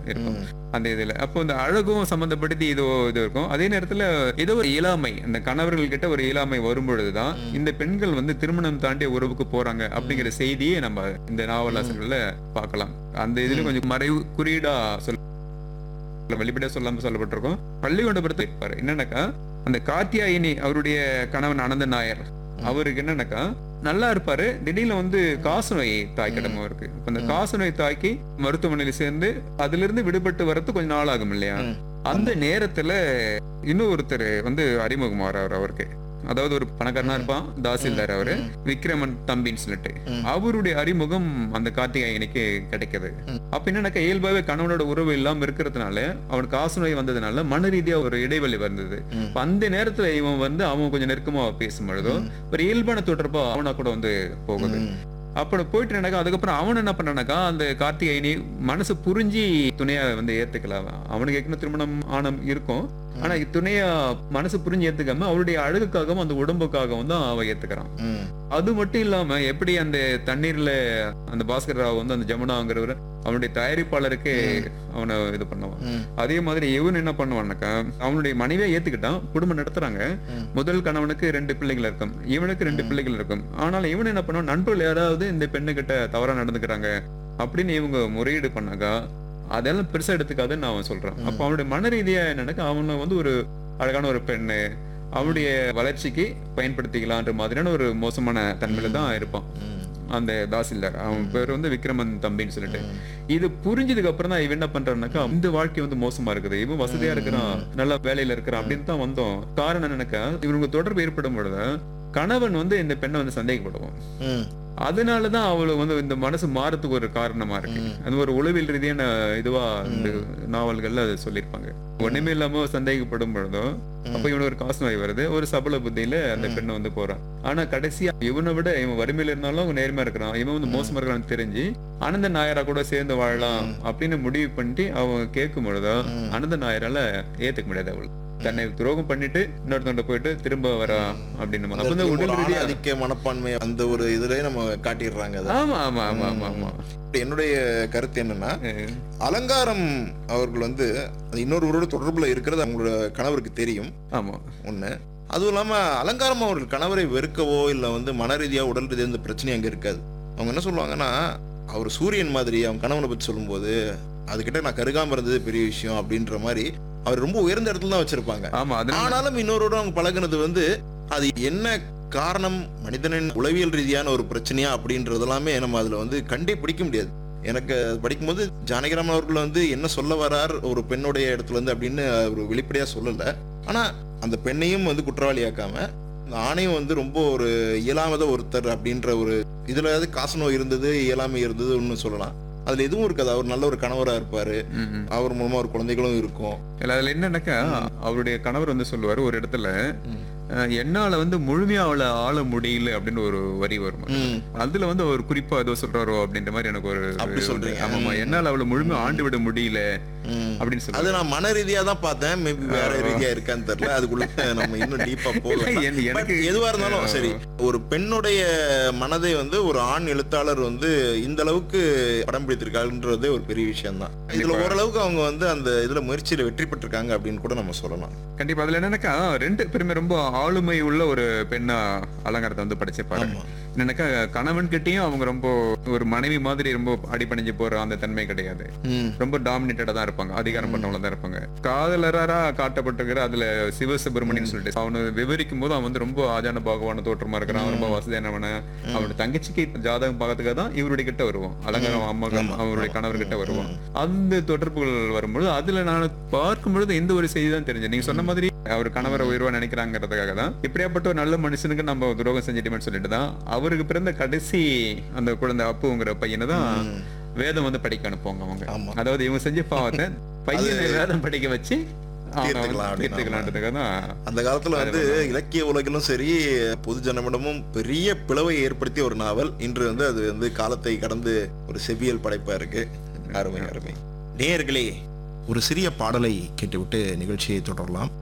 இருக்கும் அந்த இதுல அப்போ இந்த அழகும் சம்பந்தப்படுத்தி இது இது இருக்கும் அதே நேரத்துல ஏதோ ஒரு இயலாமை அந்த கணவர்கள் கிட்ட ஒரு இயலாமை வரும் பொழுதுதான் இந்த பெண்கள் வந்து திருமணம் தாண்டிய உறவுக்கு போறாங்க அப்படிங்கிற செய்தியை நம்ம இந்த நாவலாசிரியர்கள்ல பார்க்கலாம் அந்த இதுல கொஞ்சம் மறைவு குறியீடா சொல்ல வெளிப்படையா சொல்லாம சொல்லப்பட்டிருக்கும் பள்ளிகொண்டபுரத்தை இருப்பாரு என்னன்னாக்கா அந்த காத்தியாயினி அவருடைய கணவன் அனந்த நாயர் அவருக்கு என்னன்னாக்கா நல்லா இருப்பாரு திடீர்னு வந்து காசு நோய் தாய்க்கிடமும் இருக்கு இப்ப அந்த காசு நோய் தாக்கி மருத்துவமனையில சேர்ந்து அதுல இருந்து விடுபட்டு வரது கொஞ்சம் நாள் ஆகும் இல்லையா ம். அந்த நேரத்துல இன்னும் ஒருத்தர் வந்து அறிமுகமாறாரு அவருக்கு அதாவது ஒரு பணக்காரனா இருப்பான் தாசில்தார் அவரு விக்ரமன் தம்பின்னு சொல்லிட்டு ம். அவருடைய அறிமுகம் அந்த கார்த்திகாயனுக்கு கிடைக்குது ம். அப்ப என்னன்னாக்கா இயல்பாவே கணவனோட உறவு இல்லாம இருக்கிறதுனால அவனுக்கு காசு நோய் வந்ததுனால மன ரீதியா ஒரு இடைவெளி வந்தது ம். அப்ப அந்த நேரத்துல இவன் வந்து அவன் கொஞ்சம் நெருக்கமா பேசும் பொழுதோ ஒரு இயல்பான தொடர்பா அவனா கூட வந்து போகுது ம். அப்ப போயிட்டு என்னக்கா அதுக்கப்புறம் அவன் என்ன பண்ணானாக்கா அந்த கார்த்திகைனி மனசு புரிஞ்சு துணையா வந்து ஏத்துக்கலாம் அவனுக்கு ஏற்கனவே திருமணம் ஆனம் இருக்கும் ஆனா துணையா மனசு புரிஞ்சு ஏத்துக்காம அவளுடைய அழகுக்காகவும் அந்த உடம்புக்காகவும் தான் அவ ஏத்துக்கிறான் ம். அது மட்டும் இல்லாம எப்படி அந்த தண்ணீர்ல அந்த பாஸ்கர் ராவ் வந்து அந்த ஜமுனாங்கிறவர் அவனுடைய தயாரிப்பாளருக்கு அவனை இது பண்ணுவான் ம். அதே மாதிரி இவன் என்ன பண்ணுவான்னாக்கா அவனுடைய மனைவியை ஏத்துக்கிட்டான் குடும்பம் நடத்துறாங்க ம். முதல் கணவனுக்கு ரெண்டு பிள்ளைகள் இருக்கும் இவனுக்கு ரெண்டு பிள்ளைகள் இருக்கும் ஆனாலும் இவன் என்ன பண்ணுவான் நண்பர்கள் யாராவது இந்த பெண்ணு கிட்ட தவறா நடந்துக்கிறாங்க அப்படின்னு இவங்க முறையீடு பண்ணாக்கா அதெல்லாம் பெருசா எடுத்துக்காதுன்னு அவன் சொல்றான் அப்ப அவனுடைய மன ரீதியா என்னன்னாக்கா அவனை வந்து ஒரு அழகான ஒரு பெண்ணு அவனுடைய வளர்ச்சிக்கு பயன்படுத்திக்கலான்ற மாதிரியான ஒரு மோசமான தன்மையில தான் இருப்பான் ம். அந்த தாசில்தார் அவன் பேர் வந்து விக்ரமன் தம்பின்னு சொல்லிட்டு ம். இது புரிஞ்சதுக்கு அப்புறம் தான் இவன் என்ன பண்றான்னாக்கா இந்த வாழ்க்கை வந்து மோசமா இருக்குது இவன் வசதியா இருக்கிறான் நல்ல வேலையில இருக்கிறான் அப்படின்னு தான் வந்தோம் காரணம் என்னன்னாக்கா இவனுக்கு தொடர்பு ஏற்படும் பொழுது கணவன் வந்து இந்த பெண்ணை வந்து சந்தேகப்படுவான் ம். அதனாலதான் அவளுக்கு வந்து இந்த மனசு மாறத்துக்கு ஒரு காரணமா இருக்கு அது ஒரு உளவியல் ரீதியான இதுவா இந்த நாவல்கள்ல அது சொல்லியிருப்பாங்க ஒண்ணுமே இல்லாம சந்தேகப்படும் பொழுதும் அப்ப இவனுக்கு ஒரு காசு நோய் வருது ஒரு சபல புத்தியில அந்த பெண்ணை வந்து போறான் ஆனா கடைசியா இவனை விட இவன் வறுமையில இருந்தாலும் அவன் நேர்மையா இருக்கிறான் இவன் வந்து மோசமா இருக்கிறான்னு தெரிஞ்சு அனந்த நாயரா கூட சேர்ந்து வாழலாம் அப்படின்னு முடிவு பண்ணிட்டு அவன் கேட்கும் பொழுதும் அனந்த நாயரால ஏத்துக்க முடியாது அவள் தன்னை துரோகம் பண்ணிட்டு இன்னொருத்தவங்க போயிட்டு திரும்ப வரா அப்படின்னு அப்ப வந்து ஒரு உடல் ஆண் ரீதியா ஆதிக்க மனப்பான்மை அந்த ஒரு இதுலயே நம்ம காட்டிடுறாங்க அதை ஆமா ஆமா ஆமா ஆமா ஆமா என்னுடைய கருத்து என்னன்னா அஹ் அலங்காரம் அவர்கள் வந்து அது இன்னொருவரோட தொடர்புல இருக்கிறது அவங்களோட கணவருக்கு தெரியும் ஆமா ஒண்ணு அதுவும் இல்லாம அலங்காரம் அவர்கள் கணவரை வெறுக்கவோ இல்ல வந்து மன ரீதியா உடல் ரீதியா இந்த பிரச்சனை அங்க இருக்காது அவங்க என்ன சொல்லுவாங்கன்னா அவர் சூரியன் மாதிரி அவங்க கணவனை பத்தி சொல்லும்போது அதுகிட்ட நான் கருகாம இருந்தது பெரிய விஷயம் அப்படின்ற மாதிரி அவர் ரொம்ப உயர்ந்த இடத்துல தான் வச்சிருப்பாங்க ஆமா அதனால ஆனாலும் இன்னொருவரோட அவங்க பழகுனது வந்து அது என்ன காரணம் மனிதனின் உளவியல் ரீதியான ஒரு பிரச்சனையா அப்படின்றது எல்லாமே நம்ம அதுல வந்து கண்டே பிடிக்க முடியாது எனக்கு அது படிக்கும்போது ஜானகிராமன் அவர்கள் வந்து என்ன சொல்ல வரார் ஒரு பெண்ணுடைய இடத்துல இருந்து அப்படின்னு ஒரு வெளிப்படையா சொல்லல ஆனா அந்த பெண்ணையும் வந்து குற்றவாளியாக்காம இந்த ஆணையும் வந்து ரொம்ப ஒரு இயலாமத ஒருத்தர் அப்படின்ற ஒரு இதுல ஏதாவது காசு நோய் இருந்தது இயலாமை இருந்தது ஒன்னு சொல்லலாம் அதுல எதுவும் இருக்காது அவர் நல்ல ஒரு கணவரா இருப்பாரு ம், ம். அவர் மூலமா ஒரு குழந்தைகளும் இருக்கும் இல்ல, அதுல என்னன்னாக்கா அவருடைய கணவர் வந்து சொல்லுவாரு ஒரு இடத்துல ம். அஹ், என்னால வந்து முழுமையா அவளை ஆள முடியல அப்படின்னு ஒரு வரி வரும் ம். அதுல வந்து அவர் குறிப்பா ஏதோ சொல்றாரோ அப்படின்ற மாதிரி எனக்கு ஒரு அப்படி சொல்றீங்க. ஆமாமா என்னால அவளை முழுமையா ஆண்டு விட முடியல ம். அப்படின்னு சொல்லி அது நான் மன ரீதியா தான் பார்த்தேன் மேபி வேற ரீதியா இருக்கான்னு தெரியல அதுக்குள்ள நம்ம இன்னும் டீப்பா போகலாம் எனக்கு- எனக்கு But எதுவா இருந்தாலும் சரி ஒரு பெண்ணுடைய மனதை வந்து ஒரு ஆண் எழுத்தாளர் வந்து இந்த அளவுக்கு படம் பிடித்திருக்காருன்றதே ஒரு பெரிய விஷயம் தான் இதுல ஓரளவுக்கு அவங்க வந்து அந்த இதுல முயற்சியில வெற்றி பெற்றிருக்காங்க அப்படின்னு கூட நம்ம சொல்லலாம் கண்டிப்பா அதுல என்னன்னாக்கா ரெண்டு பேருமே ரொம்ப ஆளுமை உள்ள ஒரு பெண்ணா அலங்காரத்தை வந்து படைச்சிருப்பாரு ஆமா என்னன்னாக்கா கணவன் கிட்டயும் அவங்க ரொம்ப ஒரு மனைவி மாதிரி ரொம்ப அடிபணிஞ்சு போற அந்த தன்மை கிடையாது ம். ரொம்ப டாமினேட்டடா தான் இருப்பாங்க அதிகாரம் பண்ணவங்கள தான் இருப்பாங்க காதலரா காட்டப்பட்டிருக்கிற அதுல சிவசுப்பிரமணியன் சொல்லிட்டு அவனு விவரிக்கும் போது அவன் வந்து ரொம்ப ஆஜான பாகவான தோற்றமா இருக்கிறான் ரொம்ப வசதியானவன அவனோட தங்கச்சிக்கு ஜாதகம் பார்க்கறதுக்காக தான் இவருடைய கிட்ட வருவோம் அலங்காரம் அம்மா அவருடைய கணவர் கிட்ட வருவோம் அந்த தொடர்புகள் வரும்பொழுது அதுல நான் பார்க்கும் பொழுது எந்த ஒரு செய்தி தான் தெரிஞ்சது நீங்க சொன்ன மாதிரி அவர் கணவரை உயர்வா நினைக்கிறாங்கிறதுக்காக தான் இப்படியாப்பட்ட ஒரு நல்ல மனுஷனுக்கு நம்ம துரோகம் செஞ்சிட்டோம்னு சொல்லிட்டு தான் அவருக்கு பிறந்த கடைசி அந்த குழந்தை அப்புங்கிற பையனை தான் வேதம் வந்து படிக்க அனுப்புவாங்க அவங்க ஆமா. அதாவது இவங்க செஞ்ச பாவத்தை பையனை வேதம் படிக்க வச்சு அவனை வந்து தீர்த்துக்கலாம் அப்படின்னு தீர்த்துக்கலான்றதுக்காக தான் அந்த காலத்துல வந்து இலக்கிய உலகிலும் சரி பொது ஜனமிடமும் பெரிய பிளவை ஏற்படுத்திய ஒரு நாவல் இன்று வந்து அது வந்து காலத்தை கடந்து ஒரு செவ்வியல் படைப்பா இருக்கு அருமை அருமை நேயர்களே ஒரு சிறிய பாடலை கேட்டுவிட்டு நிகழ்ச்சியை தொடரலாம்